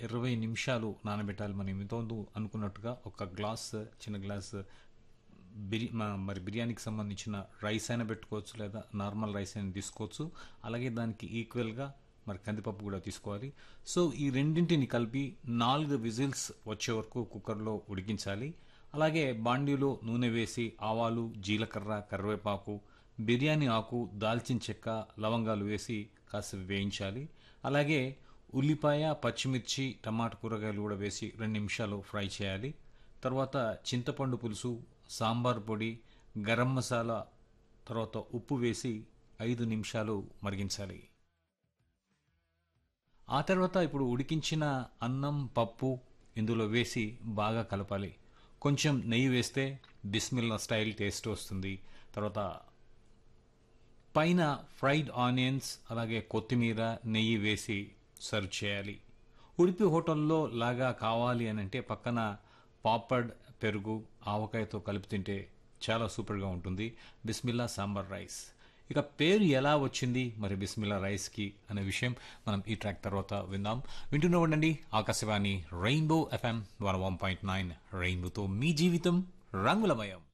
ఇరవై నిమిషాలు నానబెట్టాలి మనం ఇంతకుముందు అనుకున్నట్టుగా ఒక గ్లాస్ చిన్న గ్లాస్ బిరి మ- మరి బిర్యానీకి సంబంధించిన రైస్ అయినా పెట్టుకోవచ్చు లేదా నార్మల్ రైస్ అయినా తీసుకోవచ్చు అలాగే దానికి ఈక్వల్గా మరి కందిపప్పు కూడా తీసుకోవాలి సో ఈ రెండింటిని కలిపి నాలుగు విజిల్స్ వచ్చే వరకు కుక్కర్లో ఉడికించాలి అలాగే బాండీలో నూనె వేసి ఆవాలు జీలకర్ర కరివేపాకు బిర్యానీ ఆకు దాల్చిన చెక్క లవంగాలు వేసి కాస్త వేయించాలి అలాగే ఉల్లిపాయ పచ్చిమిర్చి టమాటా కూరగాయలు కూడా వేసి రెండు నిమిషాలు ఫ్రై చేయాలి తర్వాత చింతపండు పులుసు సాంబార్ పొడి గరం మసాలా తర్వాత ఉప్పు వేసి ఐదు నిమిషాలు మరిగించాలి ఆ తర్వాత ఇప్పుడు ఉడికించిన అన్నం పప్పు ఇందులో వేసి బాగా కలపాలి కొంచెం నెయ్యి వేస్తే బిస్మిల్లా స్టైల్ టేస్ట్ వస్తుంది తర్వాత పైన ఫ్రైడ్ ఆనియన్స్ అలాగే కొత్తిమీర నెయ్యి వేసి సర్వ్ చేయాలి ఉడిపి హోటల్లో లాగా కావాలి అని అంటే పక్కన పాపడ్ పెరుగు ఆవకాయతో కలిపి తింటే చాలా సూపర్గా ఉంటుంది బిస్మిల్లా సాంబార్ రైస్ ఇక పేరు ఎలా వచ్చింది మరి బిస్మిల్లా రైస్కి అనే విషయం మనం ఈ ట్రాక్ తర్వాత విందాం వింటూనే ఉండండి Akashvani rainbow FM one one point nine రెయిన్బోతో మీ జీవితం రంగులమయం